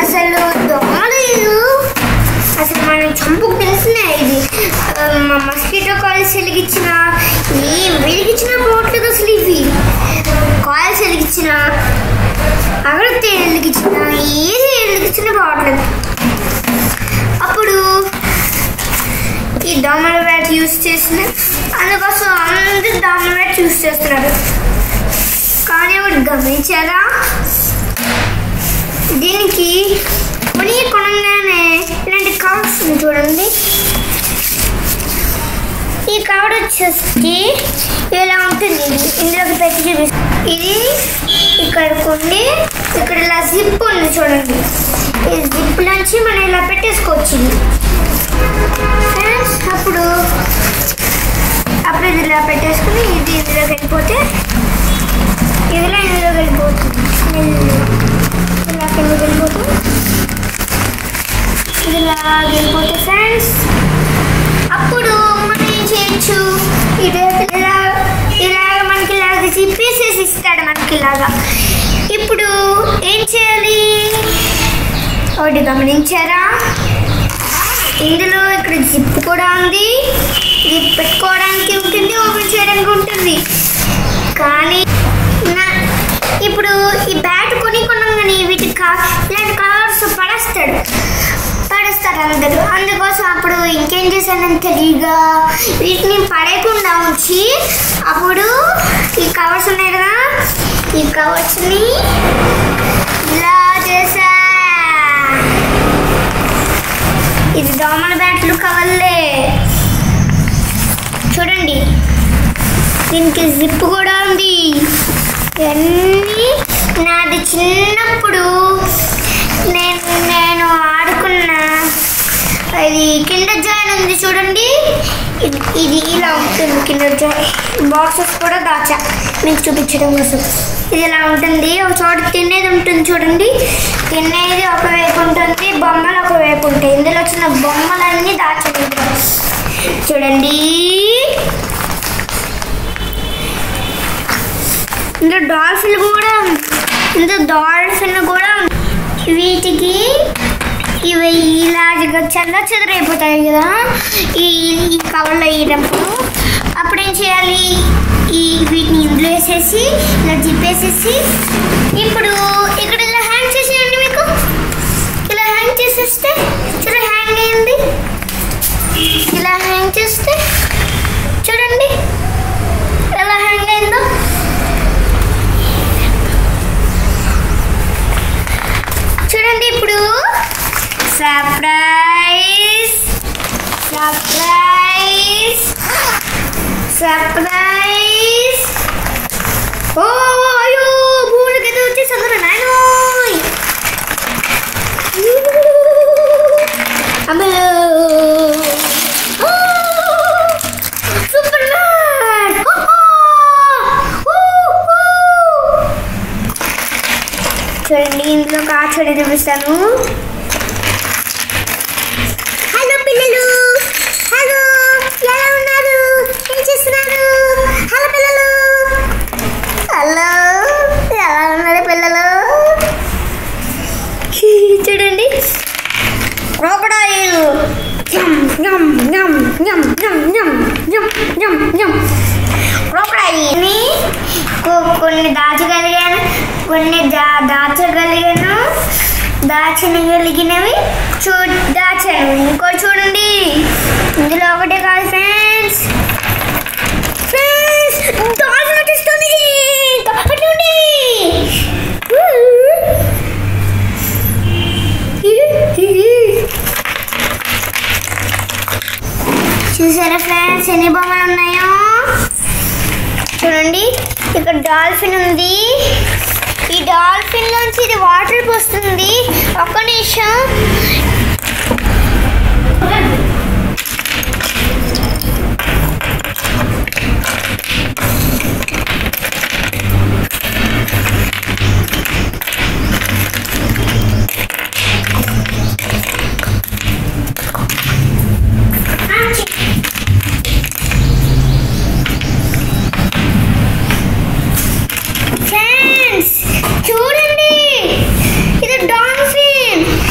అసలు దోమలు అసలు మనం చంపుకు తెలిసినాయి ఇది ఆ, మా మస్కిటో కాయిల్స్ వెలిగించిన ఏం వెలిగించినా పోవట్లేదు అసలు ఇవి కాయిల్స్ వెలిగించిన అగరత్తి వెలిగించిన ఏది వెలిగించినా పోవట్లేదు అప్పుడు ఈ దోమల బ్యాట్ యూస్ చేసిన అందుకోసం అందరూ దోమల బ్యాట్ యూస్ చేస్తున్నారు కానీ ఒకటి గమనించారా దీనికి కొని కొనగానే ఇలాంటి కవర్స్ ఉంది చూడండి ఈ కవర్ వచ్చేసి ఇలా ఉంటుంది ఇది ఇందులోకి పెట్టి చూపిస్తాను ఇది ఇక్కడ కొన్ని ఇక్కడ ఇలా జిప్ ఉంది చూడండి ఈ జిప్ నుంచి మనం ఇలా పెట్టేసుకోవచ్చు ఇది ఫ్రెండ్స్ అప్పుడు అప్పుడు ఇది ఇలా పెట్టేసుకుని ఇది ఇందులోకి వెళ్ళిపోతే ఇదిలా ఇందులోకి వెళ్ళిపోతుంది మెల్లిగా. ఇలా కిందకి వెళ్ళిపోతుంది ఇది ఇలా వెళ్ళిపోతే ఫ్రెండ్స్ అప్పుడు మనం ఏం చేయొచ్చు ఇది ఇలా ఇలాగ మనకి ఇలాగ చిప్పేసేసి ఇస్తాడు మనకి ఇలాగా ఇప్పుడు ఏం చేయాలి ఒకటి గమనించారా ఇందులో ఇక్కడ జిప్ కూడా ఉంది జిప్ పెట్టుకోవడానికి ఉంటుంది ఓపెన్ చేయడానికి ఉంటుంది కానీ నా ఇప్పుడు ఈ బ్యాట్ కొని కొనగానే వీటికి కా ఇలాంటి కలర్స్ పడేస్తాడు పడేస్తారు అందరు అందుకోసం అప్పుడు ఇంకేం చేశానని తెలియగా వీటిని పడేయకుండా ఉంచి అప్పుడు ఈ కవర్స్ ఉన్నాయి కదా ఈ కవర్స్ని ఇలా చేసా ఇది దోమల బ్యాట్లు కవర్లే చూడండి దీనికి జిప్ కూడా ఉంది ఇవన్నీ నాది చిన్నప్పుడు నేను నేను ఆడుకున్న అది కింద జాయిన్ ఉంది చూడండి ఇది ఇది ఇలా ఉంటుంది కింద జాయిన్ బాక్సెస్ కూడా దాచా మీకు చూపించడం కోసం ఇది ఇలా ఉంటుంది ఒక చోట తినేది ఉంటుంది చూడండి తినేది ఒకవైపు ఉంటుంది బొమ్మలు ఒకవైపు ఉంటాయి ఇందులో వచ్చిన బొమ్మలన్నీ దాచండి చూడండి ఇందులో డాల్ఫిన్ కూడా ఉంది. ఇందులో డాల్ఫిన్ కూడా ఉంది. వీటికి ఇవి ఇలాగా చల్ల చెదరైపోతాయి కదా ఈ ఈ కవర్లో వేయడప్పుడు అప్పుడు ఏం చేయాలి ఈ వీటిని ఇందులో వేసేసి ఇలా జిప్పేసేసి ఇప్పుడు ఇక్కడ ఇలా హ్యాంగ్ చేసేయండి మీకు ఇలా హ్యాంగ్ చేసేస్తే చూడ హ్యాంగ్ అయింది ఇలా హ్యాంగ్ చేస్తే చూడండి ఎలా హ్యాంగ్ అయిందో చూడండి ఇప్పుడు సర్ప్రైజ్ సర్ప్రైజ్ సర్ప్రైజ్ ఓ అయ్యో భూమికి అయితే వచ్చేసి అందరూ నాయనోయ్ అమ్మలో సూపర్ మ్యాన్ చూడండి ఇందులో కాచడి చూపిస్తాను హలో పిల్లలు హలో ఎలా ఉన్నారు ఏం చేస్తున్నారు హలో పిల్లలు హలో ఎలా ఉన్నారు పిల్లలు చూడండి క్రోకడాయిల్ క్రోకడాయిల్ని కొన్ని దాచగలిగాను కొన్ని దా దాచగలిగాను దాచగలిగినవి చూ దాచాను ఇంకోటి చూడండి ఇందులో ఒకటే కాదు ఫ్రెండ్స్ ఫ్రెండ్స్ డాల్ఫిన్ నటిస్తుంది అట్లుండి చూసారా ఫ్రెండ్స్ ఎన్ని బొమ్మలు ఉన్నాయో చూడండి ఇక్కడ డాల్ఫిన్ ఉంది ఈ డాల్ఫిన్ లోంచి ఇది వాటర్ పోస్తుంది ఒక్క నిమిషం ఫ్రెండ్స్ చూడండి ఇది డాల్ఫిన్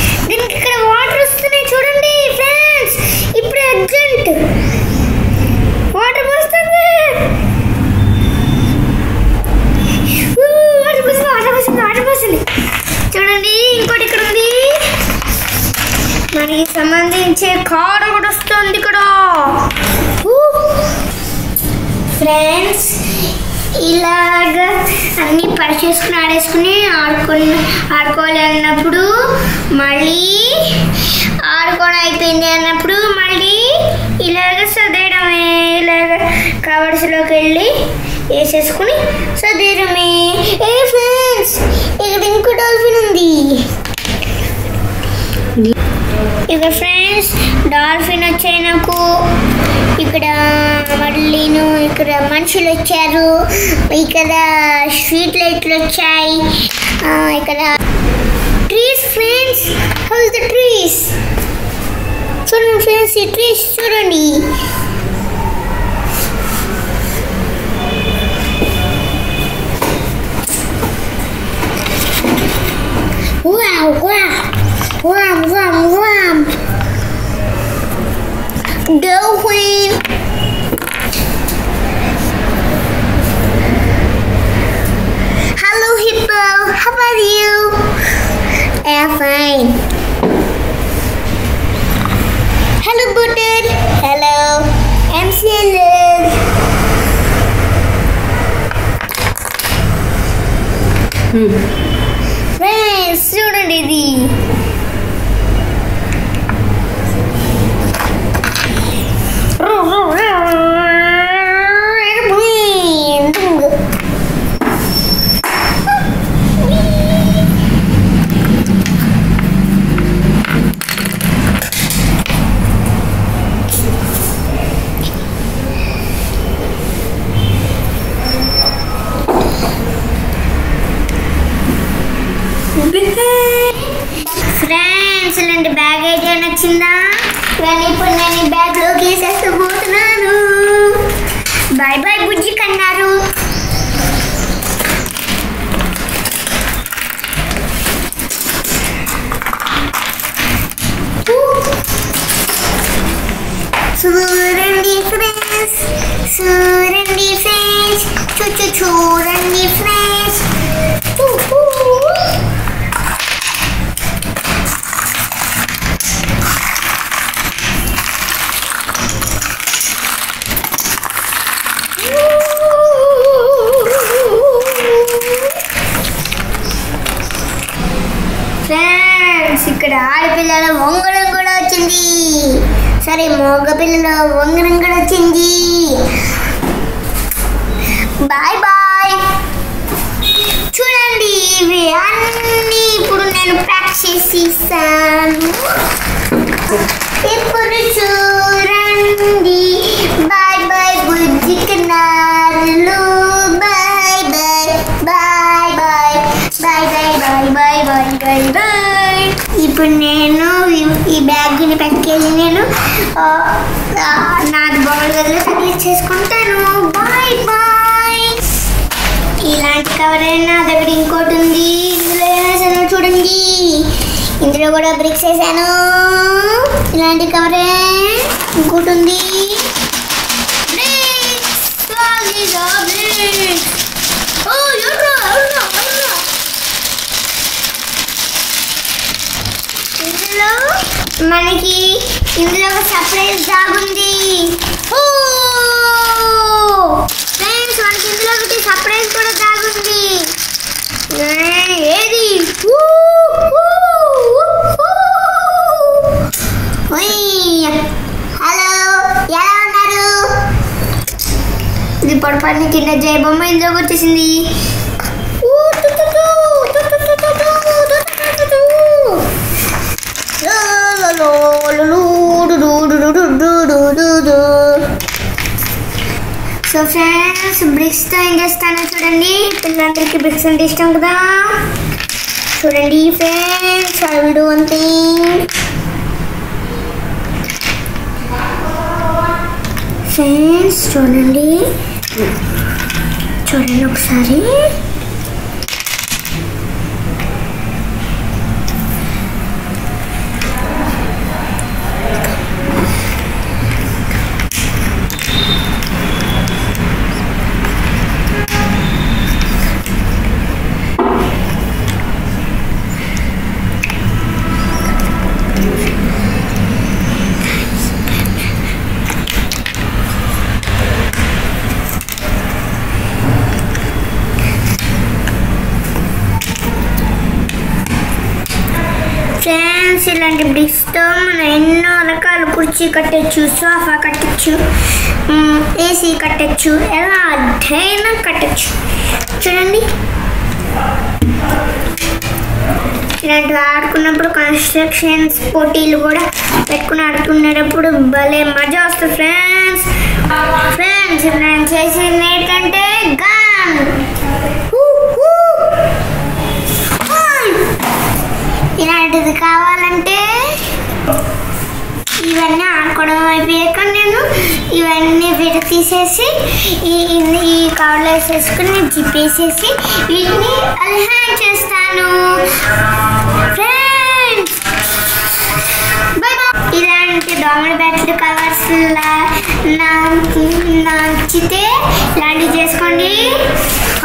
దానికి సంబంధించే కార్ ఒకటి వస్తుంది ఇక్కడ ఫ్రెండ్స్ ఇలాగ అన్ని పరిచేసుకుని ఆడేసుకుని ఆడుకొని ఆడుకోవాలి అన్నప్పుడు మళ్ళీ ఆడుకోవడం అయిపోయింది అన్నప్పుడు మళ్ళీ ఇలాగ చదివడమే ఇలాగ కవర్స్లోకి వెళ్ళి వేసేసుకుని చదివడమే ఏ ఫ్రెండ్స్ ఇక్కడ ఇంకో డాల్ఫిన్ ఉంది ఇక ఫ్రెండ్స్ డాల్ఫిన్ వచ్చాయి నాకు ఇక్కడ మళ్ళీను ఇక్కడ మనుషులు వచ్చారు ఇక్కడ స్ట్రీట్ లైట్లు వచ్చాయి ఆ, ఇక్కడ trees friends how the trees చూడండి ఫ్రెండ్స్ ఈ ట్రీస్ చూడండి Wow, wow, wow, wow, wow. Dolphin. Hello, Hippo. How are you? I'm fine. Hello, Butted. Hello. I'm Salad. Friends చూడండి ఇది ఫ్రెండ్స్ ఇలాంటి బ్యాగ్ అయితే నచ్చిందా ఇవన్నీ ఇప్పుడు నేను ఈ బ్యాగ్ లోకి వేసేస్తూ పోతున్నాను బాయ్ బాయ్ బుజ్జి కన్నారు చూడండి ఫ్రెండ్స్ చూడండి ఫ్రెండ్స్ చూ చూ చూడండి ఫ్రెండ్స్ ఫ్రెండ్స్ ఇక్కడ ఆడపిల్లల వంగడం కూడా వచ్చింది సరే మగ పిల్లల వంగడం కూడా వచ్చింది బాయ్ బాయ్ చూడండి ఇవి అన్నీ ఇప్పుడు నేను ప్యాక్ చేసి ఇస్తాను ఇప్పుడు చూడండి బాయ్ బాయ్ బుజ్జి కన్నారులు bye bye bye bye bye bye bye bye bye bye bye ఇప్పుడు నేను ఈ- ఈ బ్యాగ్ని పట్టుకెళ్ళి నేను ఆ, ఆ, నాది బొమ్మల గదిలో తగిలించేసుకుంటాను బాయ్ బాయ్ ఇలాంటి కవర్ అయినా నా దగ్గర ఇంకోటి ఉంది ఇందులో వేసాను చూడండి ఇందులో కూడా బ్రిక్స్ వేసాను ఇలాంటి కవరే ఇంకోటి ఉంది Bricks! Wow, these are bricks! Oh, you're right, you're right, you're right. ఇందులో మనకి ఇందులో ఒక సర్ప్రైజ్ దాగుంది ఓ ఫ్రెండ్స్ మనకి ఇందులో ఒకటి సర్ప్రైజ్ కూడా దాగుంది ఏ, ఏది ఊ, ఊ, ఊ, ఊ. ఉయ్. హలో ఎలా ఉన్నారు ఇది పొడపాన్ని కింద జయ బొమ్మ ఇందులోకి వచ్చేసింది ఊ, టు, టు, టు, టు, టు, టు, టు, టు, టు, టు, టు, టు. సో ఫ్రెండ్స్ బ్రిక్స్తో ఏం చేస్తానో చూడండి పిల్లలందరికీ బ్రిక్స్ అంటే ఇష్టం కదా చూడండి friends I will do one thing friends చూడండి చూడండి ఒకసారి ఫ్రెండ్స్ ఇలాంటి బ్రిక్స్తో మనం ఎన్నో రకాల కుర్చీ కట్టచ్చు సోఫా కట్టచ్చు ఏసీ కట్టచ్చు ఎలా అడ్డైనా కట్టచ్చు చూడండి ఇలాంటివి ఆడుకున్నప్పుడు కన్స్ట్రక్షన్స్ పోటీలు కూడా పెట్టుకుని ఆడుకునేటప్పుడు భలే మజా వస్తుంది ఫ్రెండ్స్ ఫ్రెండ్స్ ఇప్పుడు నేను చేసింది ఏంటంటే గన్ ఇలాంటిది కావాలంటే ఇవన్నీ ఆడుకోవడం అయిపోయాక నేను ఇవన్నీ విడ తీసేసి ఈ ఈ- ఈ కవర్లో వేసేసుకుని నేను జిప్పేసేసి వీటిని అది హ్యాంగ్ చేస్తాను ఫ్రెండ్స్ బై బై. ఇలాంటి దోమల బ్యాట్లు కవర్స్ నచ్చితే ఇలాంటివి చేసుకోండి